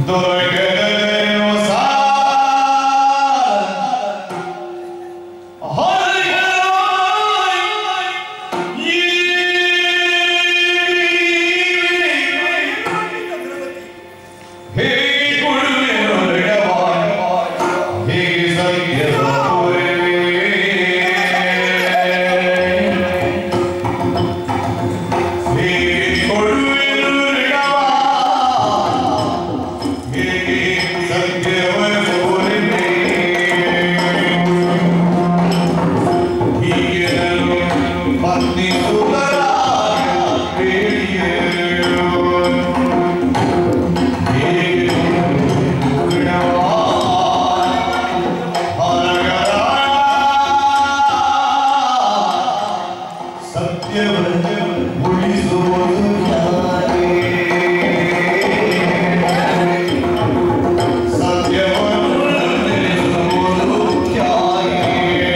ಸತ್ಯವನ್ನು ಉಳಿಸುವುದು ಯಾರೇ? ಸತ್ಯವನ್ನು ನಿಲ್ಲಿಸುವುದು ಯಾರೇ?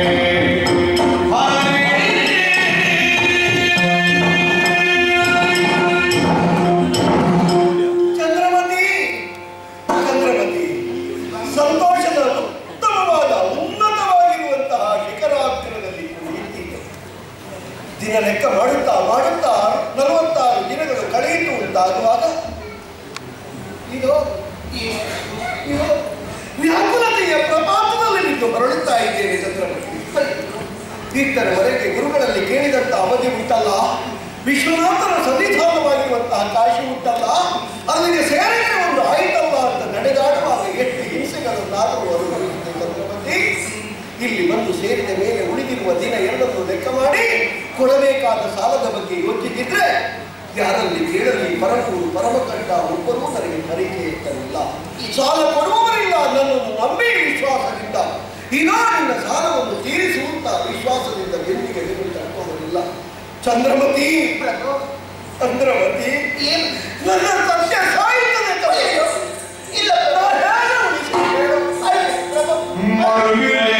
ಚಂದ್ರಮತಿ ಚಂದ್ರಮತಿ ಸಂತೋಷದ ಉತ್ತಮವಾದ ಉನ್ನತವಾಗಿರುವಂತಹ ಶಿಖರಾಗ್ರದಲ್ಲಿ ಕುಳಿತಿದ್ದೆ ದಿನ ಲೆಕ್ಕ ಮಾಡುತ್ತಾ ಮಾಡುತ್ತಾ ನಲವತ್ತಾರು ದಿನಗಳು ಕಳೆಯಿತು ಅಂತಾಗುವಾಗ ಇದು ಈ- ಇದು ವ್ಯಾಕುಲತೆಯ ಪ್ರಪಾತದಲ್ಲಿ ನಿಂತು ಹೊರಳುತ್ತಾ ಇದ್ದೇನೆ ಚಂದ್ರಮತಿ ಇತ್ತರವರೆಗೆ ಗುರುಗಳಲ್ಲಿ ಕೇಳಿದಂತ ಅವಧಿ ಉಂಟಲ್ಲ ವಿಶ್ವನಾಥನ ಸನ್ನಿಧಾನವಾಗಿರುವಂತಹ ಕಾಶಿ ಉಂಟಲ್ಲ ಅಲ್ಲಿಗೆ ಸೇರಿದ್ರೆ ಒಂದು ಆಯ್ತಲ್ಲ ಅಂತ ನಡೆದಾಡುವಾಗ ಎಷ್ಟು ಹಿಂಸೆಗಳನ್ನಾದರೂ ಅನುಭವಿಸಿದೆ ಚಂದ್ರಮತಿ ಇಲ್ಲಿ ಬಂದು ಸೇರಿದ ಮೇಲೆ ಉಳಿದಿರುವ ದಿನ ಎರಡನ್ನು ಲೆಕ್ಕ ಮಾಡಿ ಕೊಡಬೇಕಾದ ಸಾಲದ ಬಗ್ಗೆ ಯೋಚಿಸಿದ್ರೆ ಯಾರಲ್ಲಿ ಕೇಳಲಿ ಪರಮೂರು ಪರಮಕಂಡ ಒಬ್ಬರೂ ನನಗೆ ಕರಿಕೆ ಇರ್ತಲಿಲ್ಲ ಈ ಸಾಲ ಕೊಡುವವರಿಲ್ಲ ನನ್ನನ್ನು ನಂಬಿ ವಿಶ್ವಾಸದಿಂದ ಇದೋ ನಿನ್ನ ಸಾಲವನ್ನು ತೀರಿಸುವಂತ ವಿಶ್ವಾಸದಿಂದ ಬೆನ್ನಿಗೆ ಬೆನ್ನು ತಟ್ಟುವುದಿಲ್ಲ ಚಂದ್ರಮತಿ ಚಂದ್ರಮತಿ ಏನು ನನ್ನ ಸತ್ಯ ಸಾಯುತ್ತದೆ ತಡೆಯೋ. ಇಲ್ಲ ನಾನು ಹೇಗೆ ಉಳಿಸಿ ಹೇಳು? ಆಯ್ತು, ಪ್ರಭು. ಮರುಗಿಲೆ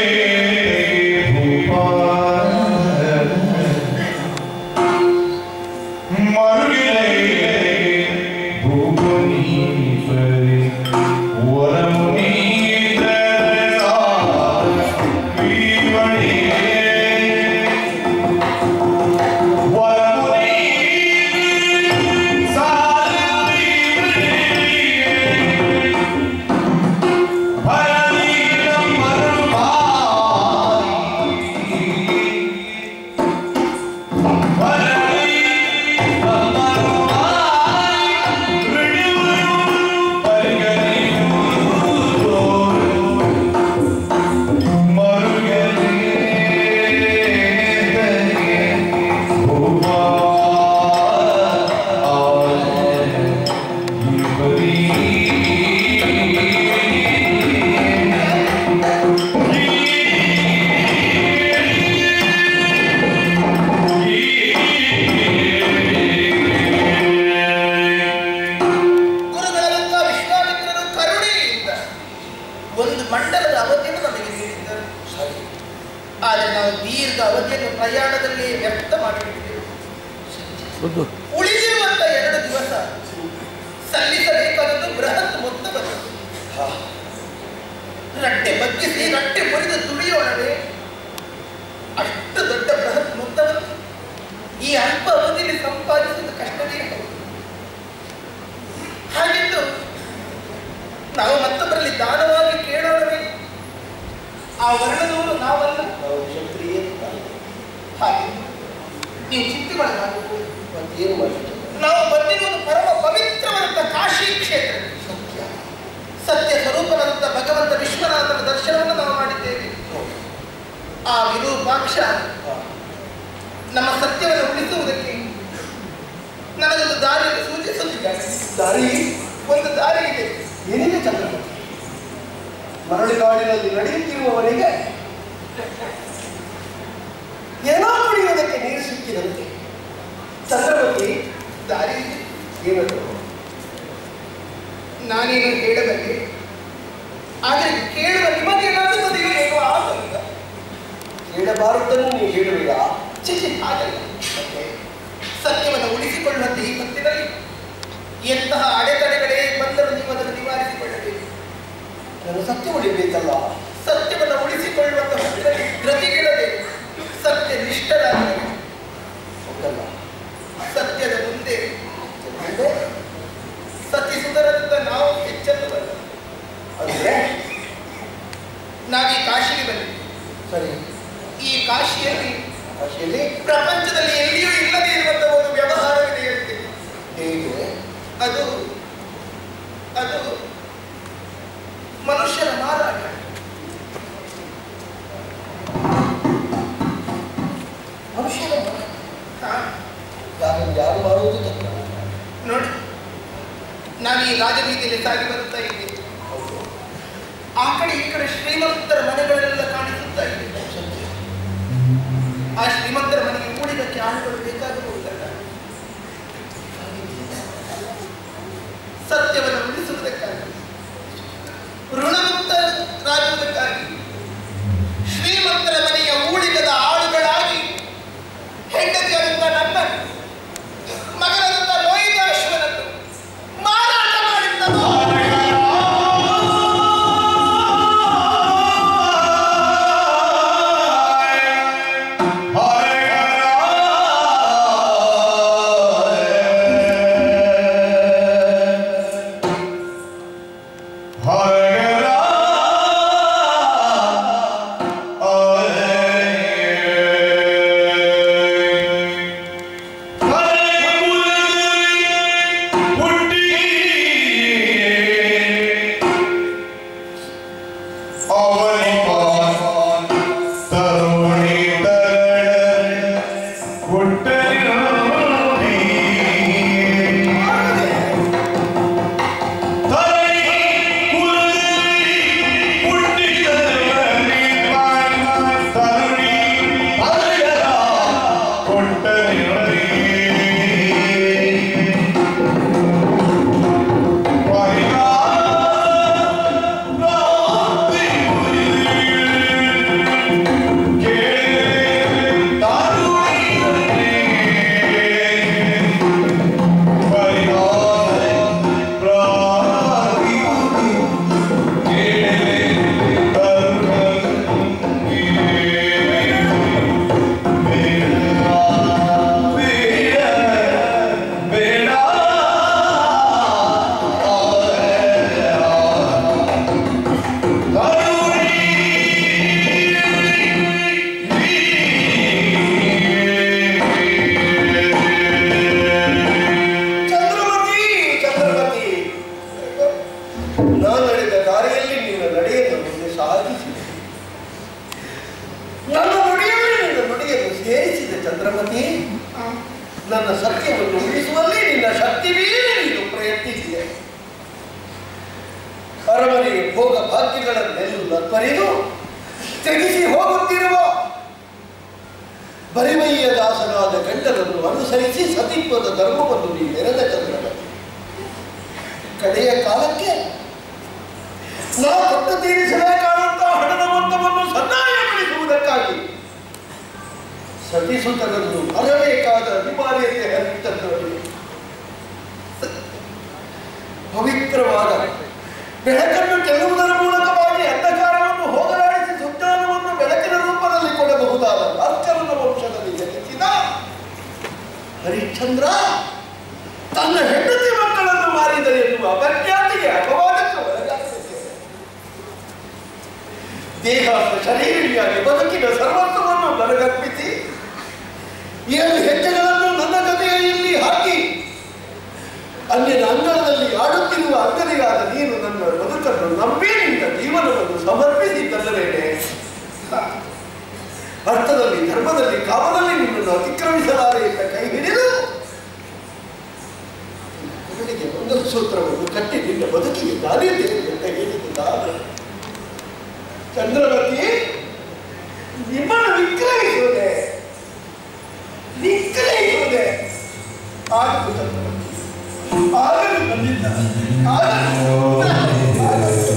ಭೂಪಾಲ. ಮರುಗಿಲೆ ಭೂಪನೀಶ್ವರಿ ವರಮುನೀಂದ್ರ ವೀವಣಿಗೆ ಗುರುಗಳಾದಂತಹ ವಿಶ್ವಾಮಿತ್ರರು ಕರುಣೆಯಿಂದ ಒಂದು ಮಂಡಲದ ಅವಧಿಯನ್ನು ನಮಗೆ ನೀಡಿದ್ದರು ಸರಿ ಆದರೆ ನಾವು ದೀರ್ಘ ಅವಧಿಯನ್ನು ಪ್ರಯಾಣದಲ್ಲಿ ವ್ಯಕ್ತ ಮಾಡಿಬಿಟ್ಟಿದ್ದೇವೆ ಉಳಿದಿರುವಂತ ಎರಡು ದಿವಸ ಸಲ್ಲಿಸಬೇಕಾದದ್ದು ಬೃಹತ್ ಮೊತ್ತವನ್ನು ರಟ್ಟೆ ಬಗ್ಗಿಸಿ ರಟ್ಟೆ ಮುರಿದು ತುಳಿಯೋಣವೇ ಅಷ್ಟು ದೊಡ್ಡ ಬೃಹತ್ ಮೊತ್ತವನ್ನು ಈ ಅಲ್ಪ ಅವಧಿಯಲ್ಲಿ ಸಂಪಾದಿಸುವುದು ಕಷ್ಟವೇ ಹೌದು ಹಾಗೆಂದು ನಾವು ಮತ್ತೊಬ್ಬರಲ್ಲಿ ದಾನವಾಗಿ ಕೇಳೋಣವೇ ಆ ವರ್ಣದವರು ನಾವಲ್ಲ ನಾವು ಕ್ಷತ್ರಿಯ ಹಾಗೆ ನೀವು ಚಿಂತೆಗೊಳಗಾಗಬೇಕು ಮತ್ತೇನು ಮಾಡಿದ್ರು ನಾವು ಬಂದಿರುವುದು ಪರಮ ಪವಿತ್ರವಾದಂಥ ಕಾಶಿ ಕ್ಷೇತ್ರ ಸತ್ಯ ಸತ್ಯ ಸ್ವರೂಪನಾದಂಥ ಭಗವಂತ ವಿಶ್ವನಾಥನ ದರ್ಶನವನ್ನು ನಾವು ಮಾಡಿದ್ದೇವೆ ಆ ವಿರೂಪಾಕ್ಷ ನಮ್ಮ ಸತ್ಯವನ್ನು ಉಳಿಸುವುದಕ್ಕೆ ನನಗೊಂದು ದಾರಿಯನ್ನು ಸೂಚಿಸುತ್ತಿದ್ದಾನೆ ದಾರಿ ಒಂದು ದಾರಿ ಇದೆ ಏನಿದೆ ಚಂದ್ರಮತಿ ಮರಳುಗಾಡಿನಲ್ಲಿ ನಡೆಯುತ್ತಿರುವವನಿಗೆ ಏನೋ ಕುಡಿಯುವುದಕ್ಕೆ ನೀರು ಸಿಕ್ಕಿದಂತೆ ಚಂದ್ರಮತಿ ದಾರಿ ಇದೆ ಏನದು ನಾನೇನು ಹೇಳಬಲ್ಲೆ ಆದರೆ ಕೇಳುವ ನಿಮಗೇನಾಗುತ್ತದೆಯೋ ಏನೋ ಆತಂಕ ಹೇಳಬಾರದನ್ನು ನೀವು ಹೇಳುವಿರಾ ಚಿಚಿ ಹಾಗಲ್ಲ ಸತ್ಯವನ್ನು ಉಳಿಸಿಕೊಳ್ಳುವಂತೆ ಈ ಹೊತ್ತಿನಲ್ಲಿ ಎಂತಹ ಅಡೆತಡೆಗಳೇ ಬಂದರೂ ನೀವು ಅದನ್ನು ನಿವಾರಿಸಿಕೊಳ್ಳಿ ನನ್ನ ಸತ್ಯ ಉಳಿಬೇಕಲ್ಲ ಸತ್ಯವನ್ನು ಉಳಿಸಿಕೊಳ್ಳುವಂತಹ ಗತಿಗಿಡದೆ ಸತ್ಯ ನಿಷ್ಠರಾಗಿ ಹೌದಲ್ಲ ಸತ್ಯದ ಮುಂದೆ ಅಂದ್ರೆ ಸತ್ಯ ಸುಂದರದಿಂದ ನಾವು ಹೆಚ್ಚನ್ನು ಬಲ್ಲ ಅಂದ್ರೆ ನಾವೀ ಕಾಶಿಗೆ ಬಂದಿದ್ದೀವಿ ಸರಿ ಈ ಕಾಶಿಯಲ್ಲಿ ಭಾಷೆಯಲ್ಲಿ ಪ್ರಪಂಚದಲ್ಲಿ ಎಲ್ಲಿಯೂ ಇಲ್ಲದೆ ಇರುವಂತಹ ಒಂದು ವ್ಯವಹಾರವಿದೆ ಹೇಳ್ತೀನಿ ಹೇಗೆ ಅದು ಅದು ಮನುಷ್ಯರ ಮಾರಾಟ ಮನುಷ್ಯನ ಮನ. ಹಾ, ಯಾರು ಯಾರು ಮಾಡುವುದು ತಕ್ಕ ನೋಡಿ ನಾನು ಈ ರಾಜಬೀದಿಯಲ್ಲಿ ಸಾಗಿ ಬರ್ತಾ ಇದ್ದೀನಿ ಹೌದು ಆ ಕಡೆ ಈ ಕಡೆ ಶ್ರೀಮಂತರ ಮನೆಗಳೆಲ್ಲ ಕಾಣಿಸುತ್ತಾ ಇದೆ ಸತ್ಯ ಆ ಶ್ರೀಮಂತರ ಮನೆಗೆ ಕೂಡಿದಕ್ಕೆ ಆಳುಗಳು ಬೇಕಾಗಬಹುದಲ್ಲ ಸತ್ಯವನ್ನು ಉಳಿಸುವುದಕ್ಕಾಗಿ ಋಣಮುಕ್ತರಾಗುವುದಕ್ಕಾಗಿ ಶ್ರೀಮಂತರ ಮನೆಯ ಊಳಿಗದ ಆಳುಗಳಾಗಿ ಹೆಂಡತಿಯಾದಂಥ ನನ್ನ ಮಗನಾದಂಥ ಲೋಹಿತಾಶ್ವನನ್ನು ಮಾರಾಟ ಮಾಡಿದ್ದನು ಚಂದ್ರಮತಿ ಚಂದ್ರಮತಿ ನಾನು ನಡೆದ ದಾರಿಯಲ್ಲಿ ನಿನ್ನ ನಡೆಯನ್ನು ಮುಂದೆ ಸಾಗಿಸಿದೆ ನನ್ನ ನುಡಿಯಲ್ಲಿ ನಿನ್ನ ನುಡಿಯನ್ನು ಸೇರಿಸಿದೆ ಚಂದ್ರಮತಿ ನನ್ನ ಸತ್ಯವನ್ನು ಉಳಿಸುವಲ್ಲಿ ನಿನ್ನ ಶಕ್ತಿ ಮೀರಿ ನೀನು ಪ್ರಯತ್ನಿಸಿದೆ ಅರಮನೆಯ ಭೋಗ ಭಾಗ್ಯಗಳನ್ನೆಲ್ಲ ತೊರೆದು ತೆಗೆಸಿ ಹೋಗುತ್ತಿರುವ ಬರಿಮೈಯ ದಾಸನಾದ ಗಂಡನನ್ನು ಅನುಸರಿಸಿ ಸತಿತ್ವದ ಧರ್ಮವನ್ನು ನೀ ನೆರೆದ ಚಂದ್ರಮತಿ ಕಡೆಯ ಕಾಲಕ್ಕೆ ನಾ ಕೊಟ್ಟು ತೀರಿಸಬೇಕಾದಂತಹ ಹಣದ ಮೊತ್ತವನ್ನು ಸಂದಾಯಗೊಳಿಸುವುದಕ್ಕಾಗಿ ಸತಿಸುತನನ್ನು ಬರಬೇಕಾದ ಅನಿವಾರ್ಯತೆ ಹರಿತದ್ದು ಪವಿತ್ರವಾದ ಬೆಳಕನ್ನು ಚೆಲ್ಲುವುದರ ಮೂಲಕವಾಗಿ ಅಂಧಕಾರವನ್ನು ಹೋಗಲಾಡಿಸಿ ಸುಜ್ಞಾನವನ್ನು ಬೆಳಕಿನ ರೂಪದಲ್ಲಿ ಕೊಡಬಹುದಾದ ಭಾಸ್ಕರನ ವಂಶದಲ್ಲಿ ಜನಿಸಿದ ಹರಿಶ್ಚಂದ್ರ ತನ್ನ ಹೆಂಡತಿ ಮಕ್ಕಳನ್ನು ಮಾರಿದರೆ ಎನ್ನುವ ಅಪಖ್ಯಾತಿಗೆ ಅಪವಾದಕ್ಕೆ ಒಳಗಾಗುತ್ತಿದ್ದೇನೆ ದೇಹ ಶರೀರಿಯಾಗಿ ಬದುಕಿನ ಸರ್ವಸ್ವವನ್ನು ನನಗರ್ಪಿಸಿ ಏಳು ಹೆಜ್ಜೆಗಳನ್ನು ನನ್ನ ಜೊತೆಯಲ್ಲಿ ಹಾಕಿ ಅನ್ಯನ ಅಂಗಳದಲ್ಲಿ ಆಡುತ್ತಿರುವ ಅಂಗಡಿಯಾದ ನೀನು ನನ್ನ ಬದುಕನ್ನು ನಂಬಿ ನಿನ್ನ ಜೀವನವನ್ನು ಸಮರ್ಪಿಸಿದ್ದಲ್ಲದೇನೆ ಅರ್ಥದಲ್ಲಿ ಧರ್ಮದಲ್ಲಿ ಕಾಮದಲ್ಲಿ ನಿನ್ನನ್ನು ಅತಿಕ್ರಮಿಸಲಾರೆ ಅಂತ ಕೈ ಹಿಡಿದು ಅವನಿಗೆ ಒಂದು ಸೂತ್ರವನ್ನು ಕಟ್ಟಿ ನಿನ್ನ ಬದುಕಿಗೆ ನಾನಿದ್ದೇನೆ ಅಂತ ಹೇಳಿದ್ದು ನಾನು ಚಂದ್ರವತಿ ನಿಮ್ಮನ್ನು ವಿಕ್ರಯಿಸುವುದೇ ವಿಕ್ರಯಿಸುವುದೇ ಆಗದು ಚಂದ್ರವತಿ ಆಗಲು ಬಂದಿದ್ದ ಆಗಲು ಆಗಲು.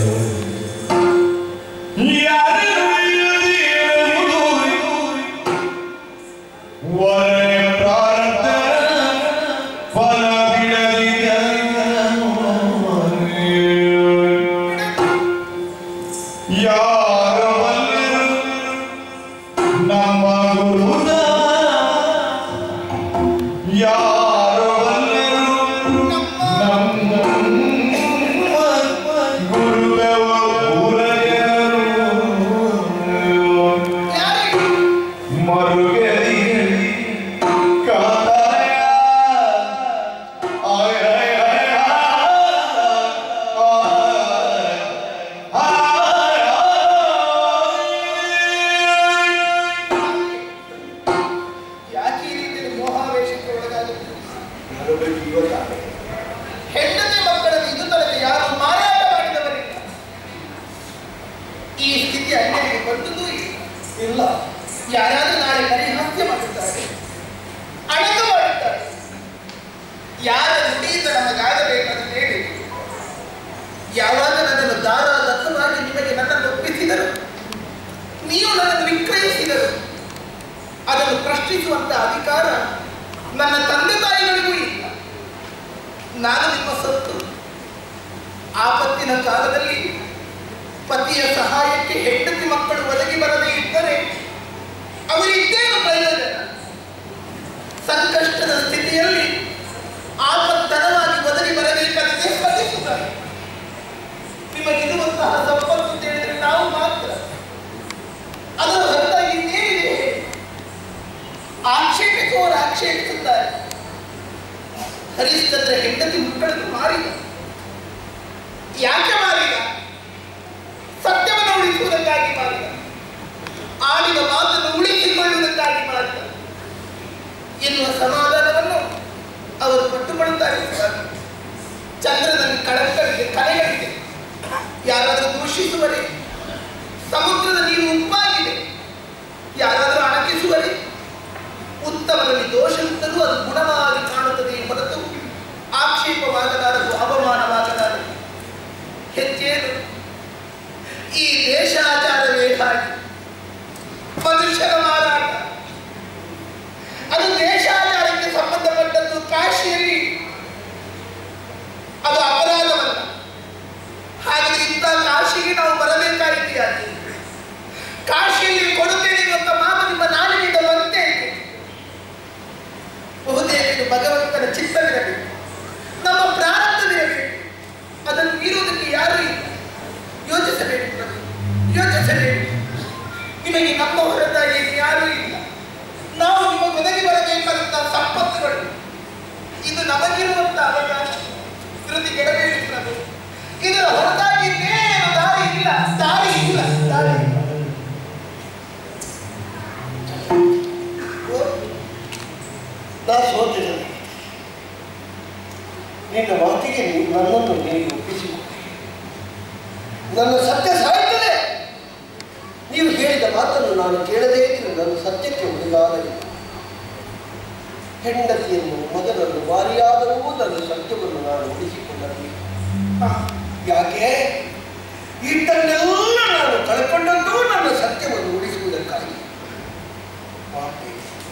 ಇಲ್ಲ ಯಾರಾದ್ರೂ ನಾಳೆ ಪರಿಹಾಸ್ಯ ಮಾಡುತ್ತಾರೆ ಅಣಕ ಮಾಡುತ್ತಾರೆ ಯಾರ ನುಡಿಯಿಂದ ನಮಗಾಗಬೇಕಾದ ಹೇಳಿ ಯಾವಾಗ ನನ್ನನ್ನು ದಾರ ದತ್ತವಾಗಿ ನಿಮಗೆ ನನ್ನನ್ನು ಒಪ್ಪಿಸಿದರು ನೀವು ನನ್ನನ್ನು ವಿಕ್ರಯಿಸಿದರು ಅದನ್ನು ಪ್ರಶ್ನಿಸುವಂತ ಅಧಿಕಾರ ನನ್ನ ತಂದೆ ತಾಯಿಗಳಿಗೂ ಇಲ್ಲ ನಾನು ನಿಮ್ಮ ಸೊತ್ತು ಆಪತ್ತಿನ ಕಾಲದಲ್ಲಿ ಪತಿಯ ಸಹಾಯಕ್ಕೆ ಹೆಂಡತಿ ಮಕ್ಕಳು ಒದಗಿ ಬರದೇ ಇದ್ದರೆ ಅವರಿದ್ದೇನು ಪ್ರಯೋಜನ ಸಂಕಷ್ಟದ ಸ್ಥಿತಿಯಲ್ಲಿ ಆಪತ್ತನವಾಗಿ ಒದಗಿ ಬರಬೇಕಾದರೆ ಸ್ಪಂದಿಸುತ್ತಾರೆ ನಿಮಗಿರುವಂತಹ ಸಂಪತ್ತು ಅಂತ ಹೇಳಿದ್ರೆ ನಾವು ಮಾತ್ರ ಅದರ ಹೊರತಾಗಿ ಇನ್ನೇನಿದೆ ಆಕ್ಷೇಪಿಸುವವರು ಆಕ್ಷೇಪಿಸುತ್ತಾರೆ ಹರಿಶ್ಚಂದ್ರ ಹೆಂಡತಿ ಮಕ್ಕಳನ್ನು ಮಾರಿದ ಯಾಕೆ ಮಾರಿದ ಸತ್ಯವನ್ನು ಉಳಿಸುವುದಕ್ಕಾಗಿ ಮಾಡಿದ ಆಡಿದ ಮಾತನ್ನು ಉಳಿಸಿಕೊಳ್ಳುವುದಕ್ಕಾಗಿ ಮಾಡಿದ ಎನ್ನುವ ಸಮಾಧಾನವನ್ನು ಅವರು ಪಟ್ಟುಕೊಳ್ಳುತ್ತಾರೆ ಸ್ವಾಮಿ. ಚಂದ್ರನಲ್ಲಿ ಕಳಂಕವಿದೆ ಕಲೆಗಳಿದೆ ಯಾರಾದರೂ ದೂಷಿಸುವರೆ ಸಮುದ್ರದ ನೀರು ಉಪ್ಪಾಗಿದೆ ಯಾರಾದರೂ ಅಣಕಿಸುವರೆ ಉತ್ತಮರಲ್ಲಿ ದೋಷವಿದ್ದರೂ ಅದು ಗುಣವಾಗಿ ಕಾಣುತ್ತದೆ ಹೊರತು ಆಕ್ಷೇಪವಾಗಲಾರದು ಅವಮಾನವಾಗಲಾರದು ಹೆಚ್ಚೇನು ಈ ದೇಶಾಚಾರವೇ ಹಾಗೆ ಮನುಷ್ಯರ ಮಾರಾಟ ಅದು ದೇಶಾಚಾರಕ್ಕೆ ಸಂಬಂಧಪಟ್ಟದ್ದು ಕಾಶಿಯಲ್ಲಿ ಅದು ಅಪರಾಧವಲ್ಲ ಹಾಗಾದ್ರೆ ಇಂಥ ಕಾಶಿಗೆ ನಾವು ಬರಬೇಕಾಗಿದೆಯಾಗಿ ಕಾಶಿಯಲ್ಲಿ ಕೊಡುತ್ತೇನೆ ಎನ್ನುವಂತ ಮಾತು ನಿಮ್ಮ ನಾಡಿನಿಂದ ಬಂತೆ ಬಹುತೇಕ ಇದು ಭಗವಂತನ ಚಿತ್ತವಿರಬೇಕು ನಮ್ಮ ಪ್ರಾರಂಭವಿರಬೇಕು ಅದನ್ನು ಮೀರುವುದಕ್ಕೆ ಯಾರೂ ಇಲ್ಲ ಯೋಚಿಸಬೇಕು ಪ್ರಭು ಯೋಚಿಸಬೇಕು ನಿಮಗೆ ನಮ್ಮ ಹೊರತಾಗಿ ಯಾರೂ ಇಲ್ಲ ನಾವು ನಿಮಗೆ ಒದಗಿ ಬರಬೇಕಾದಂತಹ ಸಂಪತ್ತುಗಳು ಇದು ನಮಗಿರುವಂತಹ ಅವಕಾಶ ಧೃತಿ ಕೆಡಬೇಡಿ ಪ್ರಭು ಇದರ ಹೊರತಾಗಿ ಇನ್ನೇನು ದಾರಿ ಇಲ್ಲ ದಾರಿ ಇಲ್ಲ ದಾರಿ ಇಲ್ಲ ಓ, ನಾ ಸೋತಿಲ್ಲ ನಿನ್ನ ಮಾತಿಗೆ ನೀ- ನನ್ನನ್ನು ನೀನು ಒಪ್ಪಿಸಿಕೊ ನನ್ನ ಸತ್ಯ ಸಾಯುತ್ತದೆ ನೀವು ಹೇಳಿದ ಮಾತನ್ನು ನಾನು ಕೇಳದೇ ಇದ್ದರೆ ನನ್ನ ಸತ್ಯಕ್ಕೆ ಉಳಿಗಾಗಲಿಲ್ಲ ಹೆಂಡತಿಯನ್ನು ಮಗನನ್ನು ವಾರಿಯಾದರೂ ನನ್ನ ಸತ್ಯವನ್ನು ನಾನು ಉಳಿಸಿಕೊಳ್ಳಬೇಕು ಹಾ. ಯಾಕೆ ಇದ್ದನ್ನೆಲ್ಲ ನಾನು ಕಳ್ಕೊಂಡದ್ದು ನನ್ನ ಸತ್ಯವನ್ನು ಉಳಿಸುವುದಕ್ಕಾಗಿ ಮಾತೆ.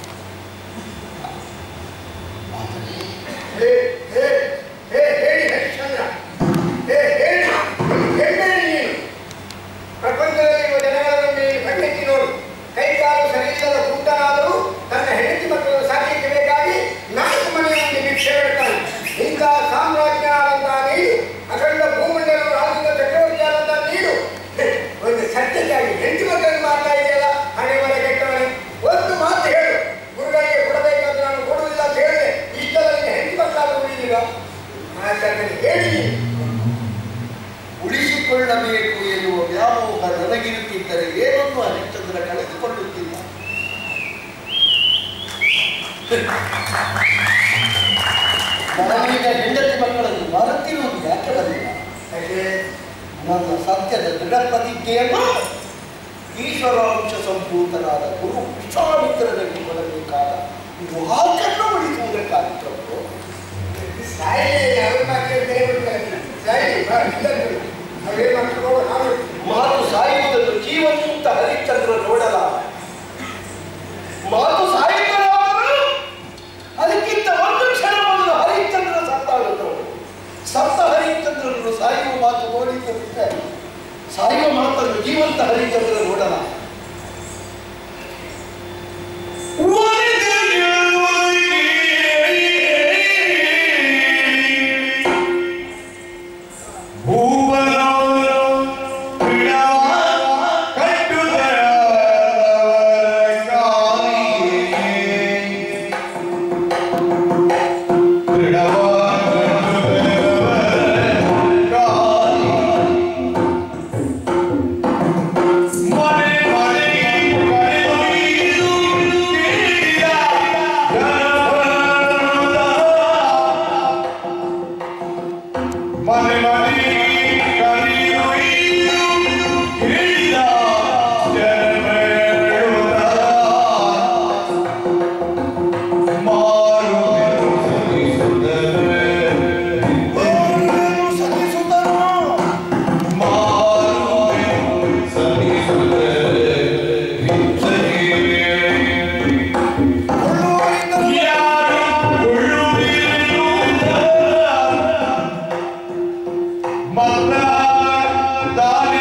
ಆದರೆ ಹೇ ಹೇ ಹೇ ಹೇಳಿ ಹರಿಶ್ಚಂದ್ರ ಹೇ ಹೇಳಿ ಹೇಳಿ ನೀನು ಪ್ರಪಂಚದಲ್ಲಿರುವ ಜನಗಳನ್ನು ನೀನು ಕಣ್ಣೆತ್ತಿ ನೋಡು ಕೈ ಕಾಲು ಸರಿಯಿಲ್ಲದ ಕುಂಟನಾದರೂ ತನ್ನ ಹೆಂಡತಿ ಮಕ್ಕಳನ್ನು ಸಾಕ್ಯಕ್ಕೆ ಬೇಕಾಗಿ ನಾಲ್ಕು ಮನೆಯ ಮುಂದೆ ಭಿಕ್ಷೆ ಬೇಡ್ತಾನೆ ಇಂತಹ ಸಾಮ್ರಾಜ್ಯ ಆದಂತಹ ನೀನು ಅಖಂಡ ಭೂಮಂಡಲ ರಾಜ್ಯದ ಚಕ್ರವರ್ತಿಯಾದಂತಹ ನೀನು ಹೇ, ಒಂದು ಸತ್ಯಕ್ಕಾಗಿ ಹೆಂಡತಿ ಮಕ್ಕಳನ್ನು ಮಾಡ್ತಾ ಇದೆಯಲ್ಲ ಹಣೆ ಮನೆ ಕೆಟ್ಟವನೇ ಒಂದು ಮಾತು ಹೇಳು ಗುರುಗಳಿಗೆ ಕೊಡಬೇಕಾದ್ರೆ ನಾನು ಕೊಡುವುದಿಲ್ಲ ಅಂತ ಹೇಳಿದೆ ಇಷ್ಟೆಲ್ಲ ನಿನ್ನ ಹೆಂಡತಿ ಮಕ್ಕಳಾದ್ರೂ ಉಳಿದಿಲ್ಲ ಮಾತನ್ನು ಹೇಳಿ ನೀನು. ಉಳಿಸಿಕೊಳ್ಳಬೇಕು ಎನ್ನುವ ವ್ಯಾಮೋಹ ನನಗಿರುತ್ತಿದ್ದರೆ ಏನನ್ನು ಹರಿಶ್ಚಂದ್ರ ಕಳೆದುಕೊಳ್ಳುತ್ತಿಲ್ಲ ನಾನೀಗ ಹೆಂಡತಿ ಮಕ್ಕಳನ್ನು ಮಾರುತ್ತಿರುವುದು ಯಾಕೆ ಬರಲಿಲ್ಲ ಹಾಗೆ ನನ್ನ ಸತ್ಯದ ದೃಢ ಪ್ರತಿಜ್ಞೆಯನ್ನು ಈಶ್ವರಾಂಶ ಸಂಭೂತನಾದ ಗುರು ವಿಶ್ವಾಮಿತ್ರರಿಗೆ ಕೊಡಬೇಕಾದ ವಾಕನ್ನು ಉಳಿಸುವುದಕ್ಕಾಗಿ ಪ್ರಭು ಸಾಯಿಲಿ ಅವ್ರ ಮಾತಿಗೆ ಬೆಲೆ ಕೊಡ್ತಾರೆ ಸಾಯಿಲಿ ಬಾ ಇಲ್ಲದ್ದು ಅವ್ರೇನ್ ಮಾಡ್ತಾರೆ ನೋಡು, ನಾವು ಮಾತು ಸಾಯುವುದನ್ನು ಜೀವಂತ ಹರಿಶ್ಚಂದ್ರ ನೋಡಲ ಮಾತು ಸಾಯುತ್ತಲಾದರೂ ಅದಕ್ಕಿಂತ ಒಂದು ಕ್ಷಣ ಮೊದಲು ಹರಿಶ್ಚಂದ್ರ ಸತ್ತಾಗುತ್ತವೆ ಸತ್ತ ಹರಿಶ್ಚಂದ್ರನು ಸಾಯುವ ಮಾತು ನೋಡಿದ್ದು ಬಿಟ್ಟರೆ ಸಾಯುವ ಮಾತನ್ನು ಜೀವಂತ ಹರಿಶ್ಚಂದ್ರ ನೋಡಲ ಮನೆ ಮನೆ ಕಲಿಯುವುದು ಹಿಡಿದ ಜನಗಳು ಮಗ್ನ ದಾರಿ